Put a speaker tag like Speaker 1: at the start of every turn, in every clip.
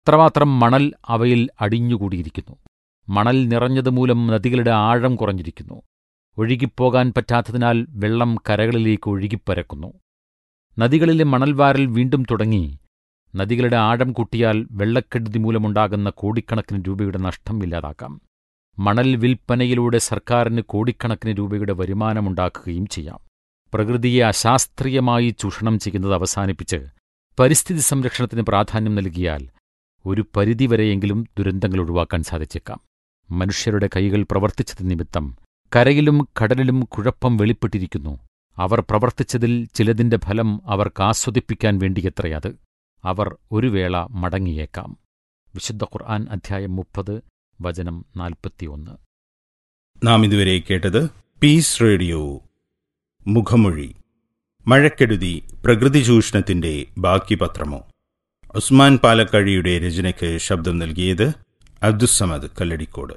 Speaker 1: അത്രമാത്രം മണൽ അവയിൽ അടിഞ്ഞുകൂടിയിരിക്കുന്നു മണൽ നിറഞ്ഞതുമൂലം നദികളുടെ ആഴം കുറഞ്ഞിരിക്കുന്നു ഒഴുകിപ്പോകാൻ പറ്റാത്തതിനാൽ വെള്ളം കരകളിലേക്ക് ഒഴുകിപ്പരക്കുന്നു നദികളിലെ മണൽവാരൽ വീണ്ടും തുടങ്ങി നദികളുടെ ആഴം കൂട്ടിയാൽ വെള്ളക്കെടുതി മൂലമുണ്ടാകുന്ന കോടിക്കണക്കിന് രൂപയുടെ നഷ്ടം ഇല്ലാതാക്കാം മണൽ വിൽപ്പനയിലൂടെ സർക്കാരിന് കോടിക്കണക്കിന് രൂപയുടെ വരുമാനമുണ്ടാക്കുകയും ചെയ്യാം പ്രകൃതിയെ അശാസ്ത്രീയമായി ചൂഷണം ചെയ്യുന്നത് അവസാനിപ്പിച്ച് പരിസ്ഥിതി സംരക്ഷണത്തിന് പ്രാധാന്യം നൽകിയാൽ ഒരു പരിധിവരെയെങ്കിലും ദുരന്തങ്ങൾ ഒഴിവാക്കാൻ സാധിച്ചേക്കാം മനുഷ്യരുടെ കൈകൾ പ്രവർത്തിച്ചത് നിമിത്തം കരയിലും കടലിലും കുഴപ്പം വെളിപ്പെട്ടിരിക്കുന്നു അവർ പ്രവർത്തിച്ചതിൽ ചിലതിന്റെ ഫലം അവർക്ക് ആസ്വദിപ്പിക്കാൻ വേണ്ടിയത്രയത് അവർ ഒരു വേള മടങ്ങിയേക്കാം വിശുദ്ധ ഖുർആൻ അധ്യായം മുപ്പത് വചനം നാൽപ്പത്തിയൊന്ന്
Speaker 2: നാം ഇതുവരെ കേട്ടത് പീസ് റേഡിയോ മുഖമൊഴി മഴക്കെടുതി പ്രകൃതി ചൂഷണത്തിന്റെ ബാക്കി പത്രമോ ഉസ്മാൻ പാലക്കഴിയുടെ രചനയ്ക്ക് ശബ്ദം നൽകിയത് അബ്ദുസമദ് കല്ലടിക്കോട്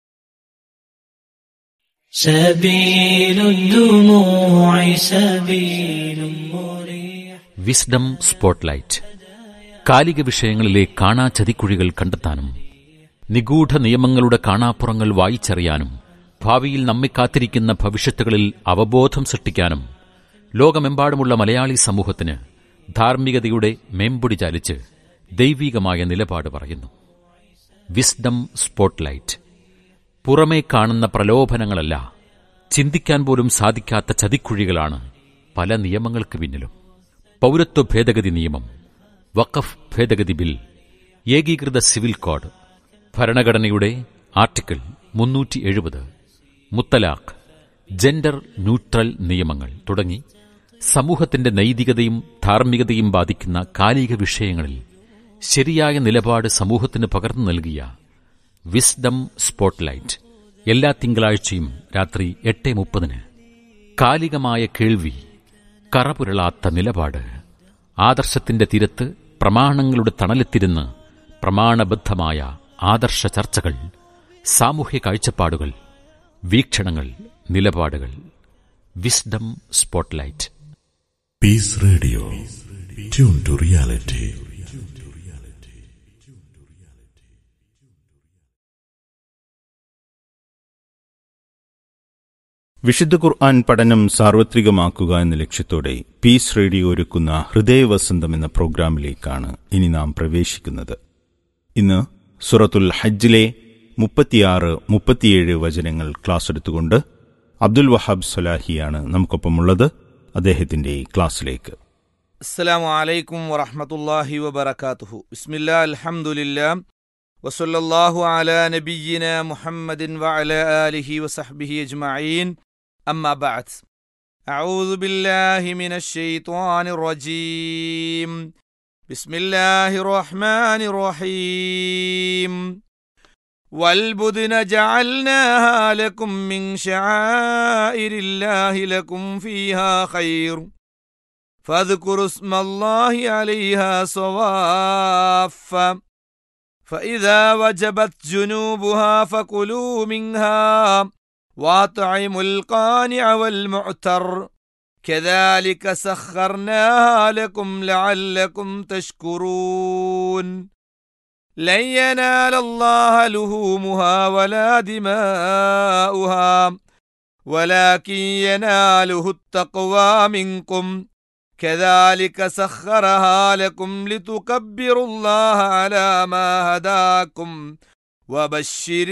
Speaker 3: سبيل الدموع سبيل مريح
Speaker 1: വിസ്ഡം സ്പോട്ട്ലൈറ്റ് കാലിക വിഷയങ്ങളിലെ കാണാ ചതിക്കുഴികൾ കണ്ടെത്താനും നിഗൂഢ നിയമങ്ങളുടെ കാണാപ്പുറങ്ങൾ വായിച്ചറിയാനും ഭാവിയിൽ നമ്മെ കാത്തിരിക്കുന്ന ഭവിഷ്യത്തുകളിൽ അവബോധം സൃഷ്ടിക്കാനും ലോകമെമ്പാടുമുള്ള മലയാളി സമൂഹത്തിന് ധാർമ്മികതയുടെ മേമ്പൊടി ചാലിച്ച് ദൈവീകമായ നിലപാട് പറയുന്നു വിസ്ഡം സ്പോട്ട്ലൈറ്റ് പുറമേ കാണുന്ന പ്രലോഭനങ്ങളല്ല ചിന്തിക്കാൻ പോലും സാധിക്കാത്ത ചതിക്കുഴികളാണ് പല നിയമങ്ങൾക്ക് പിന്നിലും പൗരത്വ ഭേദഗതി നിയമം വഖഫ് ഭേദഗതി ബിൽ ഏകീകൃത സിവിൽ കോഡ് ഭരണഘടനയുടെ ആർട്ടിക്കിൾ മുന്നൂറ്റി എഴുപത് മുത്തലാഖ് ജെൻഡർ ന്യൂട്രൽ നിയമങ്ങൾ തുടങ്ങി സമൂഹത്തിന്റെ നൈതികതയും ധാർമ്മികതയും ബാധിക്കുന്ന കാലിക വിഷയങ്ങളിൽ ശരിയായ നിലപാട് സമൂഹത്തിന് പകർന്നു നൽകിയ വിസ്ഡം സ്പോട്ട്ലൈറ്റ് എല്ലാ തിങ്കളാഴ്ചയും രാത്രി എട്ട് മുപ്പതിന് കാലികമായ കേൾവി കറപുരളാത്ത നിലപാട് ആദർശത്തിന്റെ തിരത്ത് പ്രമാണങ്ങളുടെ തണലെത്തിരുന്ന് പ്രമാണബദ്ധമായ ആദർശ ചർച്ചകൾ സാമൂഹ്യ കാഴ്ചപ്പാടുകൾ വീക്ഷണങ്ങൾ നിലപാടുകൾ wisdom spotlight
Speaker 4: Peace Radio. Tune to reality.
Speaker 2: വിശുദ്ധ ഖുർആൻ പഠനം സാർവത്രികമാക്കുക എന്ന ലക്ഷ്യത്തോടെ പീസ് റേഡിയോ ഒരുക്കുന്ന ഹൃദയവസന്തം എന്ന പ്രോഗ്രാമിലേക്കാണ് ഇനി നാം പ്രവേശിക്കുന്നത് ഇന്ന് സുറത്തുൽ ഹജ്ജിലെ മുപ്പത്തിയാറ് മുപ്പത്തിയേഴ് വചനങ്ങൾ ക്ലാസ് എടുത്തുകൊണ്ട് അബ്ദുൽ വഹാബ് സലാഹിയാണ് നമുക്കൊപ്പമുള്ളത് അദ്ദേഹത്തിന്റെ ക്ലാസ്സിലേക്ക്
Speaker 5: السلام عليكم ورحمة الله وبركاته بسم الله الحمد لله وصلى الله على نبينا محمد وعلى آله وصحبه أجمعين أما بعد أعوذ بالله من الشيطان الرجيم بسم الله الرحمن الرحيم والبدن جعلناها لكم من شعائر الله لكم فيها خير فاذكروا اسم الله عليها صواف فإذا وجبت جنوبها فكلوا منها واطعموا القانع والمعتر كذلك سخرناها لكم لعلكم تشكرون لن ينال الله لهومها ولا دماؤها ولكن يناله التقوى منكم كذلك سخرها لكم لتكبروا الله على ما هداكم وبشر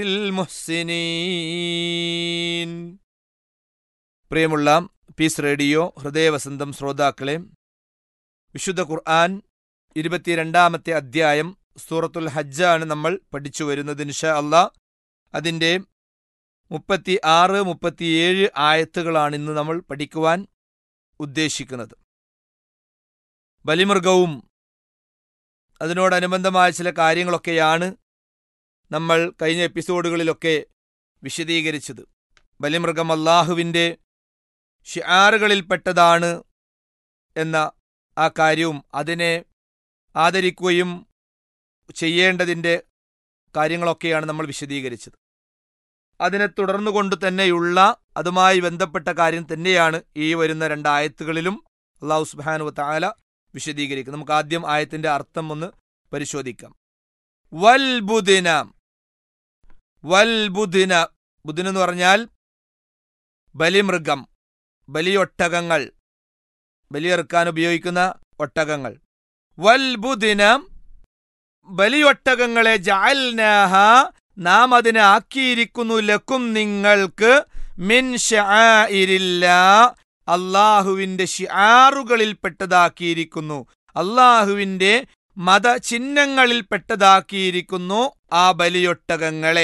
Speaker 5: المحسنين പ്രിയമുള്ള പീസ് റേഡിയോ ഹൃദയവസന്തം ശ്രോതാക്കളെ വിശുദ്ധ ഖുർആൻ ഇരുപത്തിരണ്ടാമത്തെ അധ്യായം സൂറത്തുൽ ഹജ്ജാണ് നമ്മൾ പഠിച്ചു വരുന്നത് ഇൻഷാ അള്ളാ അതിൻ്റെ മുപ്പത്തി ആറ് മുപ്പത്തിയേഴ് ആയത്തുകളാണ് ഇന്ന് നമ്മൾ പഠിക്കുവാൻ ഉദ്ദേശിക്കുന്നത് ബലിമൃഗവും അതിനോടനുബന്ധമായ ചില കാര്യങ്ങളൊക്കെയാണ് നമ്മൾ കഴിഞ്ഞ എപ്പിസോഡുകളിലൊക്കെ വിശദീകരിച്ചത് ബലിമൃഗം അള്ളാഹുവിൻ്റെ ഷിആറുകളിൽപ്പെട്ടതാണ് എന്ന ആ കാര്യവും അതിനെ ആദരിക്കുകയും ചെയ്യേണ്ടതിൻ്റെ കാര്യങ്ങളൊക്കെയാണ് നമ്മൾ വിശദീകരിച്ചത് അതിനെ തുടർന്നുകൊണ്ട് തന്നെയുള്ള അതുമായി ബന്ധപ്പെട്ട കാര്യം തന്നെയാണ് ഈ വരുന്ന രണ്ടായത്തുകളിലും അള്ളാഹു സുബാനു താല വിശദീകരിക്കും നമുക്ക് ആദ്യം ആയത്തിന്റെ അർത്ഥം ഒന്ന് പരിശോധിക്കാം വൽബുദിന വൽബുദിന ബുദിന എന്ന് പറഞ്ഞാൽ ബലിമൃഗം ബലിയൊട്ടകങ്ങൾ ബലിയെറുക്കാൻ ഉപയോഗിക്കുന്ന ഒട്ടകങ്ങൾ വൽബുദിന ബലിയൊട്ടകങ്ങളെ ജഅൽനാഹ നാം അതിനെ ആക്കിയിരിക്കുന്നു ലക്കും നിങ്ങൾക്ക് മിൻ ഷആഇരില്ല അള്ളാഹുവിന്റെ ഷിആറുകളിൽപ്പെട്ടതാക്കിയിരിക്കുന്നു അള്ളാഹുവിന്റെ മതചിഹ്നങ്ങളിൽപ്പെട്ടതാക്കിയിരിക്കുന്നു ആ ബലിയൊട്ടകങ്ങളെ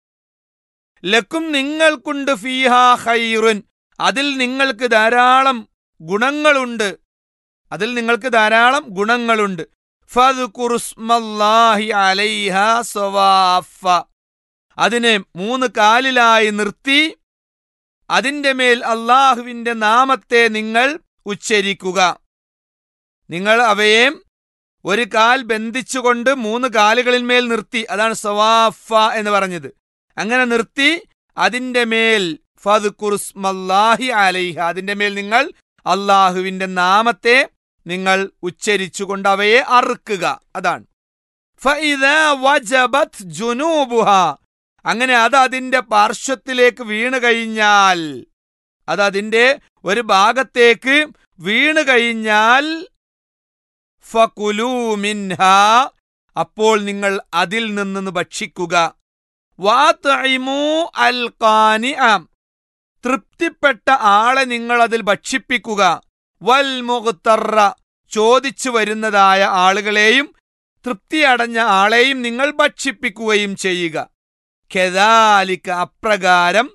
Speaker 5: ലക്കും നിങ്ങൾക്കുണ്ട് ഫീഹ ഖൈറുൻ അതിൽ നിങ്ങൾക്ക് ധാരാളം ഗുണങ്ങളുണ്ട് അതിൽ നിങ്ങൾക്ക് ധാരാളം ഗുണങ്ങളുണ്ട് ഫദ്കുറുസ്മല്ലാഹി അലൈഹ സവാഫ അതിനെ മൂന്ന് കാലിലായി നിർത്തി അതിന്റെ മേൽ അള്ളാഹുവിന്റെ നാമത്തെ നിങ്ങൾ ഉച്ചരിക്കുക നിങ്ങൾ അവയെ ഒരു കാൽ ബന്ധിച്ചുകൊണ്ട് മൂന്ന് കാലുകളിന്മേൽ നിർത്തി അതാണ് സവാഫ എന്ന് പറഞ്ഞത് അങ്ങനെ നിർത്തി അതിന്റെ മേൽ ഫദ്കുറുസ്മല്ലാഹി അലൈഹ അതിന്റെ മേൽ നിങ്ങൾ അള്ളാഹുവിന്റെ നാമത്തെ നിങ്ങൾ ഉച്ചരിച്ചുകൊണ്ട് അവയെ അറുക്കുക അതാണ് ഫഇദാ വജബത് ജുനൂബുഹ അങ്ങനെ അത് അതിന്റെ പാർശ്വത്തിലേക്ക് വീണു കഴിഞ്ഞാൽ അത് അതിന്റെ ഒരു ഭാഗത്തേക്ക് വീണു കഴിഞ്ഞാൽ ഫകുലൂ മിൻഹ അപ്പോൾ നിങ്ങൾ അതിൽ നിന്ന് ഭക്ഷിക്കുക വാത്ഇമൂ അൽ ഖാനിഅ തൃപ്തിപ്പെട്ട ആളെ നിങ്ങൾ അതിൽ ഭക്ഷിപ്പിക്കുക വൽ മുഖ്തറ ചോദിച്ചു വരുന്നതായ ആളുകളെയും തൃപ്തിയടഞ്ഞ ആളെയും നിങ്ങൾ ഭക്ഷിപ്പിക്കുകയും ചെയ്യുക കെദാലിക്ക അപ്രകാരം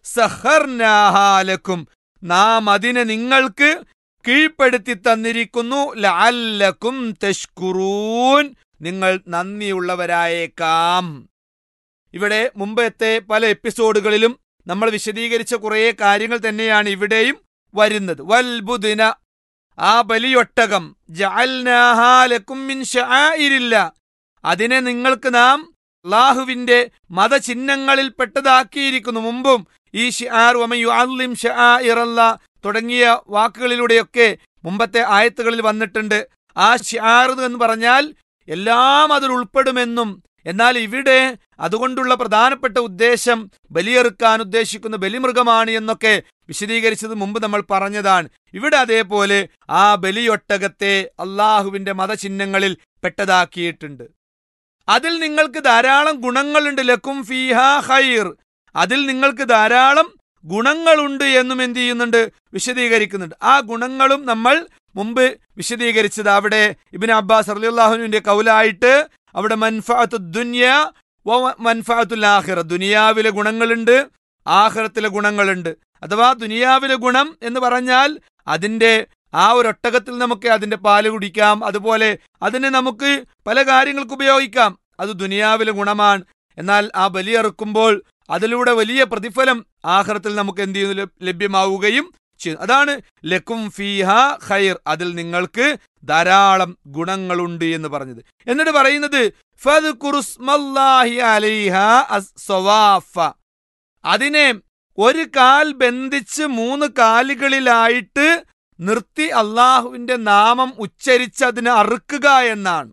Speaker 5: സഹർനാഹാലക്കും നാം അതിനെ നിങ്ങൾക്ക് കീഴ്പ്പെടുത്തി തന്നിരിക്കുന്നു ലഅല്ലക്കും തഷ്കുറൂൻ നിങ്ങൾ നന്ദിയുള്ളവരായേക്കാം ഇവിടെ മുമ്പത്തെ പല എപ്പിസോഡുകളിലും നമ്മൾ വിശദീകരിച്ച കുറേ കാര്യങ്ങൾ തന്നെയാണ് ഇവിടെയും വരുന്നത് വൽബുദിന ആ ബലിയൊട്ടകം ജഅൽനാഹാലക്കും മിൻ ഷആഇരില്ല അതിനെ നിങ്ങൾക്ക് നാം അള്ളാഹുവിന്റെ മതചിഹ്നങ്ങളിൽ പെട്ടതാക്കിയിരിക്കുന്നു മുമ്പും ഈ ഷിആർ വമയുഅല്ലിം ഷആഇറല്ല തുടങ്ങിയ വാക്കുകളിലൂടെയൊക്കെ മുമ്പത്തെ ആയത്തുകളിൽ വന്നിട്ടുണ്ട് ആ ഷിആർ എന്ന് പറഞ്ഞാൽ എല്ലാം അതിൽ ഉൾപ്പെടുമെന്നും എന്നാൽ ഇവിടെ അതുകൊണ്ടുള്ള പ്രധാനപ്പെട്ട ഉദ്ദേശം ബലിയെറുക്കാൻ ഉദ്ദേശിക്കുന്ന ബലിമൃഗമാണ് എന്നൊക്കെ വിശദീകരിച്ചത് മുമ്പ് നമ്മൾ പറഞ്ഞതാണ് ഇവിടെ അതേപോലെ ആ ബലിയൊട്ടകത്തെ അള്ളാഹുവിന്റെ മതചിഹ്നങ്ങളിൽ പെട്ടതാക്കിയിട്ടുണ്ട് അതിൽ നിങ്ങൾക്ക് ധാരാളം ഗുണങ്ങളുണ്ട് ലക്കും ഫീഹ ഖൈർ അതിൽ നിങ്ങൾക്ക് ധാരാളം ഗുണങ്ങളുണ്ട് എന്നും എന്ത് ചെയ്യുന്നുണ്ട് വിശദീകരിക്കുന്നുണ്ട് ആ ഗുണങ്ങളും നമ്മൾ മുമ്പ് വിശദീകരിച്ചത് അവിടെ ഇബിൻ അബ്ബാസ് അലിയുല്ലാഹുവിന്റെ കൗലായിട്ട് അവിടെ മൻഫഅത്തു ദുന്യ മൻഫഅത്തുൽ ആഖിറ ദുനിയാവിലെ ഗുണങ്ങളുണ്ട് ആഖിറത്തിലെ ഗുണങ്ങളുണ്ട് അഥവാ ദുനിയാവിലെ ഗുണം എന്ന് പറഞ്ഞാൽ അതിന്റെ ആ ഒരു ഒട്ടകത്തിൽ നമുക്ക് അതിന്റെ പാല് കുടിക്കാം അതുപോലെ അതിനെ നമുക്ക് പല കാര്യങ്ങൾക്ക് ഉപയോഗിക്കാം അത് ദുനിയാവിലെ ഗുണമാണ് എന്നാൽ ആ ബലിയറുക്കുമ്പോൾ അതിലൂടെ വലിയ പ്രതിഫലം ആഖിറത്തിൽ നമുക്ക് എന്ത് ചെയ്യുന്നു ലഭ്യമാവുകയും ചെയ്യും അതാണ് ലക്കും ഫീഹ ഖൈർ അതിൽ നിങ്ങൾക്ക് ധാരാളം ഗുണങ്ങളുണ്ട് എന്ന് പറഞ്ഞത് എന്നിട്ട് പറയുന്നത് ഫദ്കുറുസ്മല്ലാഹി അലൈഹ അസ്സവാഫ അതിനെ ഒരു കാൽ ബന്ധിച്ച് മൂന്ന് കാലുകളിലായിട്ട് നിർത്തി അള്ളാഹുവിന്റെ നാമം ഉച്ചരിച്ച് അതിനെ അറുക്കുക എന്നാണ്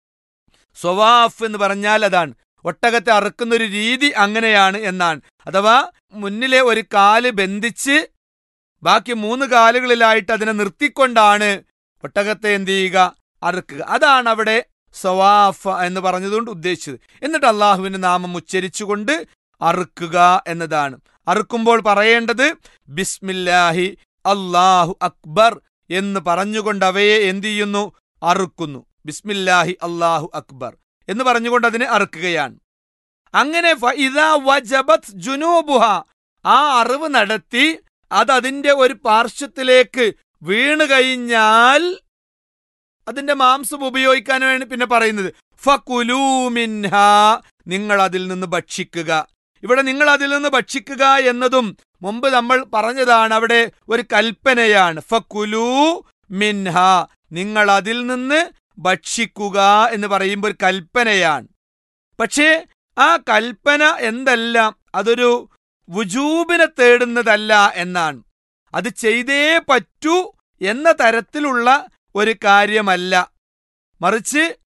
Speaker 5: സ്വവാഫ് എന്ന് പറഞ്ഞാൽ അതാണ് ഒട്ടകത്തെ അറുക്കുന്ന ഒരു രീതി അങ്ങനെയാണ് എന്നാണ് അഥവാ മുന്നിലെ ഒരു കാല് ബന്ധിച്ച് ബാക്കി മൂന്ന് കാലുകളിലായിട്ട് അതിനെ നിർത്തിക്കൊണ്ടാണ് ഒട്ടകത്തെ എന്ത് ചെയ്യുക അറുക്കുക അതാണ് അവിടെ സവാഫ് എന്ന് പറഞ്ഞതുകൊണ്ട് ഉദ്ദേശിച്ചത് എന്നിട്ട് അള്ളാഹുവിന്റെ നാമം ഉച്ചരിച്ചുകൊണ്ട് അറുക്കുക എന്നതാണ് അറുക്കുമ്പോൾ പറയേണ്ടത് ബിസ്മില്ലാഹി അള്ളാഹു അക്ബർ എന്ന് പറഞ്ഞുകൊണ്ട് അവയെ എന്ത് ചെയ്യുന്നു അറുക്കുന്നു ബിസ്മില്ലാഹി അള്ളാഹു അക്ബർ എന്ന് പറഞ്ഞുകൊണ്ട് അതിനെ അറുക്കുകയാണ് അങ്ങനെ വജബത് ജുനൂബുഹ ആ അറിവ് നടത്തി അത് അതിന്റെ ഒരു പാർശ്വത്തിലേക്ക് വീണു കഴിഞ്ഞാൽ അതിന്റെ മാംസം ഉപയോഗിക്കാൻ വേണ്ടി പിന്നെ പറയുന്നത് ഫകുലൂമിൻഹ നിങ്ങൾ അതിൽ നിന്ന് ഭക്ഷിക്കുക ഇവിടെ നിങ്ങൾ അതിൽ നിന്ന് ഭക്ഷിക്കുക എന്നതും മുമ്പ് നമ്മൾ പറഞ്ഞതാണ് അവിടെ ഒരു കൽപ്പനയാണ് ഫകുലൂ മിൻഹ നിങ്ങൾ അതിൽ നിന്ന് ഭക്ഷിക്കുക എന്ന് പറയുമ്പോൾ ഒരു കൽപ്പനയാണ് പക്ഷേ ആ കൽപ്പന എന്തല്ല അതൊരു വുജൂബിനെ തേടുന്നതല്ല എന്നാണ് അത് ചെയ്തേ പറ്റൂ എന്ന തരത്തിലുള്ള ഒരു കാര്യമല്ല മറിച്ച്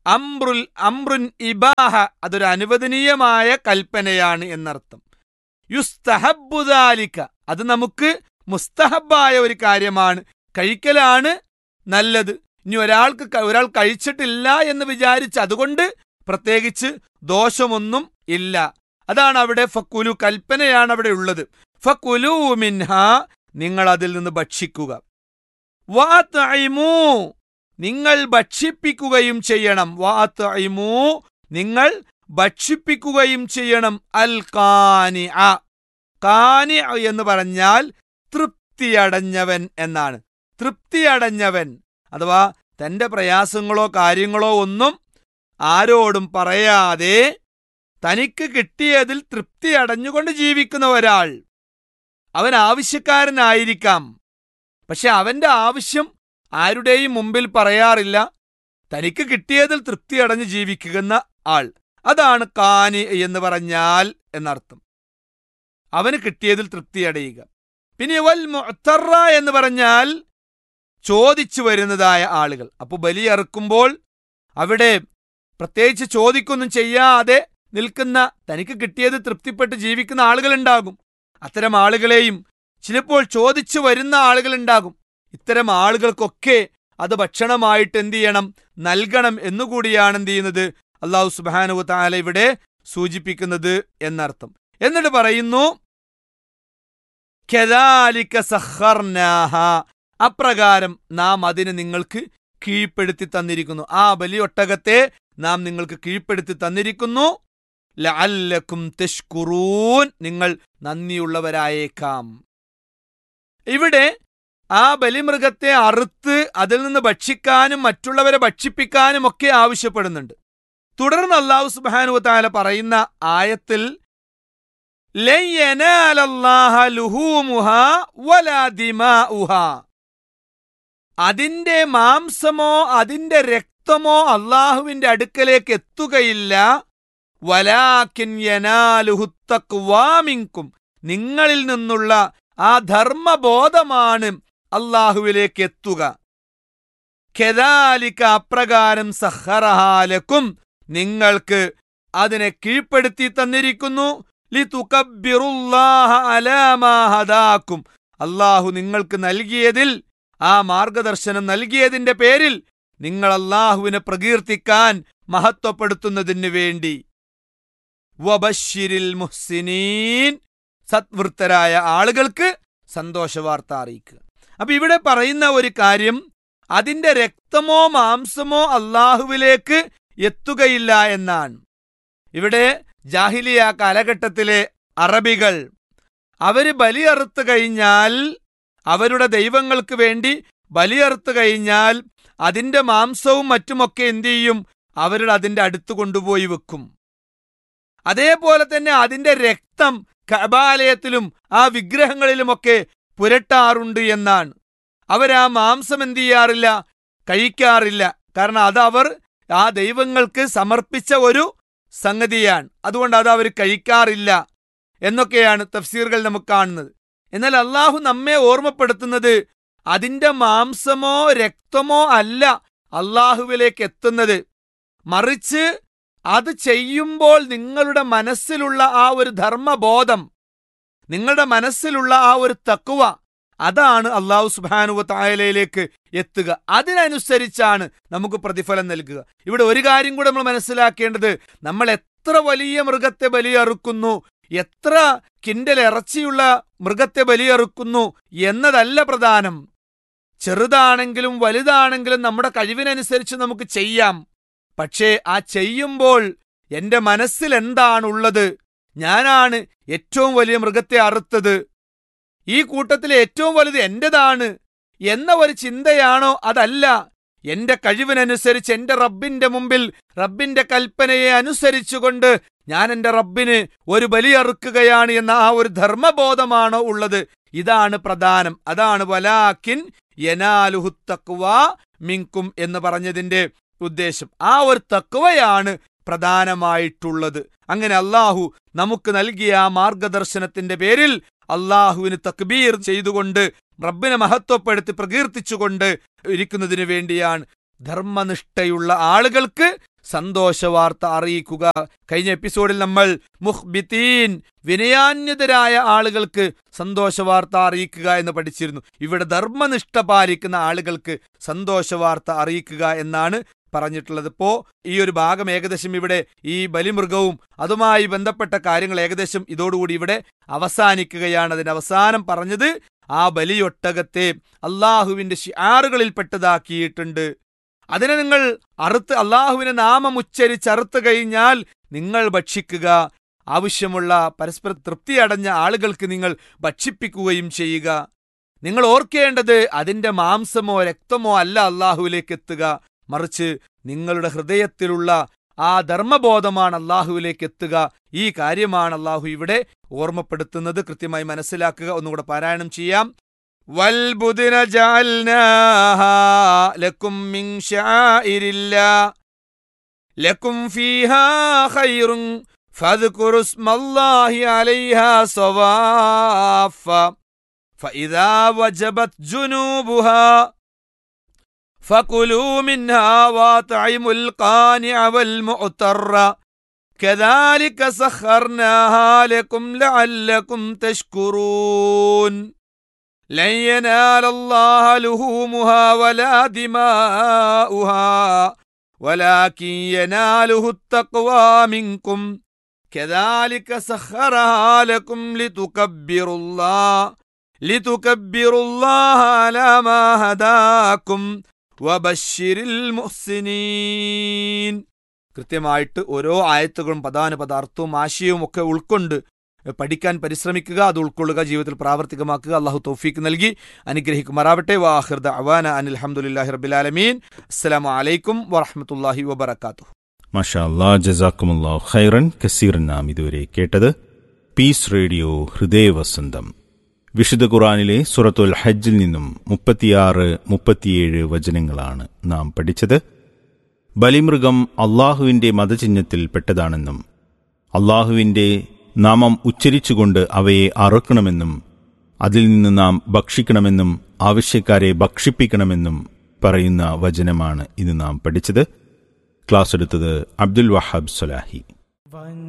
Speaker 5: അംറുൽ അംറുൻ ഇബാഹ അതൊരു അനുവദനീയമായ കൽപ്പനയാണ് എന്നർത്ഥം യുസ്തഹബുദാലിക്ക അത് നമുക്ക് മുസ്തഹബായ ഒരു കാര്യമാണ് കഴിക്കലാണ് നല്ലത് ഇനി ഒരാൾക്ക് ക- ഒരാൾ കഴിച്ചിട്ടില്ല എന്ന് വിചാരിച്ച് അതുകൊണ്ട് പ്രത്യേകിച്ച് ദോഷമൊന്നും ഇല്ല അതാണ് അവിടെ ഫക്കുലു കൽപ്പനയാണ് അവിടെ ഉള്ളത് ഫക്കുലു മിൻഹ നിങ്ങൾ അതിൽ നിന്ന് ഭക്ഷിക്കുക വാത്തൈമൂ നിങ്ങൾ ഭക്ഷിപ്പിക്കുകയും ചെയ്യണം വാത്തൈമൂ നിങ്ങൾ ഭക്ഷിപ്പിക്കുകയും ചെയ്യണം അൽ കാനി അ കാനി എന്ന് പറഞ്ഞാൽ തൃപ്തിയടഞ്ഞവൻ എന്നാണ് തൃപ്തിയടഞ്ഞവൻ അഥവാ തന്റെ പ്രയാസങ്ങളോ കാര്യങ്ങളോ ഒന്നും ആരോടും പറയാതെ തനിക്ക് കിട്ടിയതിൽ തൃപ്തി അടഞ്ഞുകൊണ്ട് ജീവിക്കുന്ന ഒരാൾ അവൻ ആവശ്യക്കാരനായിരിക്കാം പക്ഷെ അവന്റെ ആവശ്യം ആരുടെയും മുമ്പിൽ പറയാറില്ല തനിക്ക് കിട്ടിയതിൽ തൃപ്തി അടഞ്ഞ് ജീവിക്കുന്ന ആൾ അതാണ് കാനി എന്ന് പറഞ്ഞാൽ എന്നർത്ഥം അവന് കിട്ടിയതിൽ തൃപ്തി അടയുക പിന്നെ വൽ മുഅത്തറ എന്ന് പറഞ്ഞാൽ ചോദിച്ചു വരുന്നതായ ആളുകൾ അപ്പോൾ ബലിയറുക്കുമ്പോൾ അവിടെ പ്രത്യേകിച്ച് ചോദിക്കൊന്നും ചെയ്യാതെ നിൽക്കുന്ന തനിക്ക് കിട്ടിയത് തൃപ്തിപ്പെട്ട് ജീവിക്കുന്ന ആളുകളുണ്ടാകും അത്തരം ആളുകളെയും ചിലപ്പോൾ ചോദിച്ചു വരുന്ന ആളുകളുണ്ടാകും ഇത്തരം ആളുകൾക്കൊക്കെ അത് ഭക്ഷണമായിട്ട് എന്ത് ചെയ്യണം നൽകണം എന്നുകൂടിയാണ് എന്ത് ചെയ്യുന്നത് അള്ളാഹു സുബാനു താല ഇവിടെ സൂചിപ്പിക്കുന്നത് എന്നർത്ഥം എന്നിട്ട് പറയുന്നു കെദാലിക്ക സഹർനാഹ അപ്രകാരം നാം അതിനെ നിങ്ങൾക്ക് കീഴ്പ്പെടുത്തി തന്നിരിക്കുന്നു ആ ബലിയൊട്ടകത്തെ നാം നിങ്ങൾക്ക് കീഴ്പ്പെടുത്തി തന്നിരിക്കുന്നു ലഅല്ലക്കും തെഷ്കുറൂൻ നിങ്ങൾ നന്ദിയുള്ളവരായേക്കാം ഇവിടെ ആ ബലിമൃഗത്തെ അറുത്ത് അതിൽ നിന്ന് ഭക്ഷിക്കാനും മറ്റുള്ളവരെ ഭക്ഷിപ്പിക്കാനും ഒക്കെ ആവശ്യപ്പെടുന്നുണ്ട് തുടർന്ന് അള്ളാഹു സുബാനു താല പറയുന്ന ആയത്തിൽ "ലൻ യനാലല്ലാഹ ലുഹൂമുഹാ വലാ ദിമാഉഹാ." അതിന്റെ മാംസമോ അതിന്റെ രക്തമോ അള്ളാഹുവിന്റെ അടുക്കലേക്ക് എത്തുകയില്ല വലാക്കിൻ യനാലുഹുത്തക്വാമിങ്കും നിങ്ങളിൽ നിന്നുള്ള ആ ധർമ്മബോധമാണ് അള്ളാഹുവിലേക്ക് എത്തുക കെദാലിക്ക അപ്രകാരം സഹറഹാലക്കും നിങ്ങൾക്ക് അതിനെ കീഴ്പ്പെടുത്തി തന്നിരിക്കുന്നു ലിതുകബ്ബിറുല്ലാഹ അലാ മാ ഹദാക്കും അള്ളാഹു നിങ്ങൾക്ക് നൽകിയതിൽ ആ മാർഗദർശനം നൽകിയതിന്റെ പേരിൽ നിങ്ങൾ അള്ളാഹുവിനെ പ്രകീർത്തിക്കാൻ മഹത്വപ്പെടുത്തുന്നതിന് വേണ്ടി വബശ്ശിരിൽ മുഹ്സിനീൻ സത്വൃത്തരായ ആളുകൾക്ക് സന്തോഷവാർത്ത അറിയിക്കുക അപ്പൊ ഇവിടെ പറയുന്ന ഒരു കാര്യം അതിന്റെ രക്തമോ മാംസമോ അള്ളാഹുവിലേക്ക് എത്തുകയില്ല എന്നാണ് ഇവിടെ ജാഹിലിയ കാലഘട്ടത്തിലെ അറബികൾ അവര് ബലിയറുത്ത് കഴിഞ്ഞാൽ അവരുടെ ദൈവങ്ങൾക്ക് വേണ്ടി ബലിയറുത്ത് കഴിഞ്ഞാൽ അതിന്റെ മാംസവും മറ്റുമൊക്കെ എന്തു ചെയ്യും അവരുടെ അതിന്റെ അടുത്ത് കൊണ്ടുപോയി വെക്കും അതേപോലെ തന്നെ അതിന്റെ രക്തം കബാലയത്തിലും ആ വിഗ്രഹങ്ങളിലുമൊക്കെ പുരട്ടാറുണ്ട് എന്നാണ് അവരാ മാംസം എന്ത് ചെയ്യാറില്ല കഴിക്കാറില്ല കാരണം അത് അവർ ആ ദൈവങ്ങൾക്ക് സമർപ്പിച്ച ഒരു സംഗതിയാണ് അതുകൊണ്ട് അത് അവർ കഴിക്കാറില്ല എന്നൊക്കെയാണ് തഫ്സീറുകൾ നമുക്ക് കാണുന്നത് എന്നാൽ അള്ളാഹു നമ്മെ ഓർമ്മപ്പെടുത്തുന്നത് അതിന്റെ മാംസമോ രക്തമോ അല്ല അള്ളാഹുവിലേക്ക് എത്തുന്നത് മറിച്ച് അത് ചെയ്യുമ്പോൾ നിങ്ങളുടെ മനസ്സിലുള്ള ആ ഒരു ധർമ്മബോധം നിങ്ങളുടെ മനസ്സിലുള്ള ആ ഒരു തക്കുവ അതാണ് അള്ളാഹു സുബാനുവ തായാലയിലേക്ക് എത്തുക അതിനനുസരിച്ചാണ് നമുക്ക് പ്രതിഫലം നൽകുക ഇവിടെ ഒരു കാര്യം കൂടെ നമ്മൾ മനസ്സിലാക്കേണ്ടത് നമ്മൾ എത്ര വലിയ മൃഗത്തെ ബലിയറുക്കുന്നു എത്ര കിൻഡൽ ഇറച്ചിയുള്ള മൃഗത്തെ ബലിയറുക്കുന്നു എന്നതല്ല പ്രധാനം ചെറുതാണെങ്കിലും വലുതാണെങ്കിലും നമ്മുടെ കഴിവിനനുസരിച്ച് നമുക്ക് ചെയ്യാം പക്ഷേ ആ ചെയ്യുമ്പോൾ എന്റെ മനസ്സിൽ എന്താണുള്ളത് ഞാനാണ് ഏറ്റവും വലിയ മൃഗത്തെ അറുത്തത് ഈ കൂട്ടത്തിലെ ഏറ്റവും വലുത് എന്റേതാണ് എന്ന ഒരു ചിന്തയാണോ അതല്ല എന്റെ കഴിവിനനുസരിച്ച് എന്റെ റബ്ബിന്റെ മുമ്പിൽ റബ്ബിന്റെ കൽപ്പനയെ അനുസരിച്ചുകൊണ്ട് ഞാൻ എന്റെ റബ്ബിന് ഒരു ബലിയറുക്കുകയാണ് എന്ന ആ ഒരു ധർമ്മബോധമാണോ ഉള്ളത് ഇതാണ് പ്രധാനം അതാണ് വലാക്കിൻ യനാലുഹു തക്വ മിങ്കും എന്ന് പറഞ്ഞതിന്റെ ഉദ്ദേശം ആ ഒരു തക്വയാണ് പ്രധാനമായിട്ടുള്ളത് അങ്ങനെ അള്ളാഹു നമുക്ക് നൽകിയ ആ മാർഗദർശനത്തിന്റെ പേരിൽ അള്ളാഹുവിന് തക്ബീർ ചെയ്തുകൊണ്ട് റബ്ബിനെ മഹത്വപ്പെടുത്തി പ്രകീർത്തിച്ചുകൊണ്ട് ഇരിക്കുന്നതിന് വേണ്ടിയാണ് ധർമ്മനിഷ്ഠയുള്ള ആളുകൾക്ക് സന്തോഷവാർത്ത അറിയിക്കുക കഴിഞ്ഞ എപ്പിസോഡിൽ നമ്മൾ മുഹ്ബിത്തീൻ വിനയാന്യതരായ ആളുകൾക്ക് സന്തോഷവാർത്ത അറിയിക്കുക എന്ന് പഠിച്ചിരുന്നു ഇവിടെ ധർമ്മനിഷ്ഠ പാലിക്കുന്ന ആളുകൾക്ക് സന്തോഷവാർത്ത അറിയിക്കുക എന്നാണ് പറഞ്ഞിട്ടുള്ളത് ഇപ്പോ ഈ ഒരു ഭാഗം ഏകദേശം ഇവിടെ ഈ ബലിമൃഗവും അതുമായി ബന്ധപ്പെട്ട കാര്യങ്ങൾ ഏകദേശം ഇതോടുകൂടി ഇവിടെ അവസാനിക്കുകയാണ് അതിന് അവസാനം പറഞ്ഞത് ആ ബലിയൊട്ടകത്തെ അള്ളാഹുവിന്റെ ഷിയാറുകളിൽപ്പെട്ടതാക്കിയിട്ടുണ്ട് അതിനെ നിങ്ങൾ അറുത്ത് അള്ളാഹുവിനെ നാമം ഉച്ചരിച്ച് അറുത്ത് കഴിഞ്ഞാൽ നിങ്ങൾ ഭക്ഷിക്കുക ആവശ്യമുള്ള പരസ്പര തൃപ്തിയടഞ്ഞ ആളുകൾക്ക് നിങ്ങൾ ഭക്ഷിപ്പിക്കുകയും ചെയ്യുക നിങ്ങൾ ഓർക്കേണ്ടത് അതിന്റെ മാംസമോ രക്തമോ അല്ല അള്ളാഹുവിലേക്ക് എത്തുക മറിച്ച് നിങ്ങളുടെ ഹൃദയത്തിലുള്ള ആ ധർമ്മബോധമാണ് അള്ളാഹുവിലേക്ക് എത്തുക ഈ കാര്യമാണ് അള്ളാഹു ഇവിടെ ഓർമ്മപ്പെടുത്തുന്നത് കൃത്യമായി മനസ്സിലാക്കുക ഒന്നുകൂടെ പാരായണം ചെയ്യാം വൽബുദിന ജഅൽനാഹാ ലക്കും മിൻ ശാഇരില്ലാ ലക്കും ഫീഹാ ഖൈറുൻ ഫദ്കുറു സ്മല്ലാഹി അലൈഹാ സവാഫ فإذا وجبت جنوبها فكلوا منها واطعموا القانع والمؤتر كذلك سخرناها لكم لعلكم تشكرون لن ينال الله لهومها ولا دماؤها ولكن يناله التقوى منكم كذلك سخرها لكم لتكبروا الله لتكبروا الله على ما هداكم وبشر المحسنين കൃത്യമായിട്ട് ഓരോ ആയത്തുകളും പദാനുപദ അർത്ഥവും ആശയവും ഒക്കെ ഉൾക്കൊണ്ട് പഠിക്കാൻ പരിശ്രമിക്കുക അത് ഉൾക്കൊള്ളുക ജീവിതത്തിൽ പ്രാവർത്തികമാക്കുക അള്ളാഹു തൗഫീക്ക് നൽകി അനുഗ്രഹിക്കുമാറാവട്ടെ വാഹിർദ അവാന അനിൽ അഹമ്മദില്ലാഹി റബിലാലമീൻ അസ്സലാമു അലൈക്കും വറഹമത്തല്ലാഹി വബർക്കാത്തു
Speaker 2: മഷാ അല്ലാ ജസാക്കുമുല്ലാ ഖൈറൻ കസീറൻ നാം ഇതുവരെ കേട്ടത് പീസ് റേഡിയോ ഹൃദയവസന്തം വിശുദ്ധ ഖുറാനിലെ സുറത്തുൽ ഹജ്ജിൽ നിന്നും മുപ്പത്തിയാറ് മുപ്പത്തിയേഴ് വചനങ്ങളാണ് നാം പഠിച്ചത് ബലിമൃഗം അള്ളാഹുവിന്റെ മതചിഹ്നത്തിൽ പെട്ടതാണെന്നും അള്ളാഹുവിന്റെ നാമം ഉച്ചരിച്ചുകൊണ്ട് അവയെ അറുക്കണമെന്നും അതിൽ നിന്ന് നാം ഭക്ഷിക്കണമെന്നും ആവശ്യക്കാരെ ഭക്ഷിപ്പിക്കണമെന്നും പറയുന്ന വചനമാണ് ഇന്ന് നാം പഠിച്ചത് ക്ലാസ് എടുത്തത് അബ്ദുൽ വഹാബ് സൊലാഹി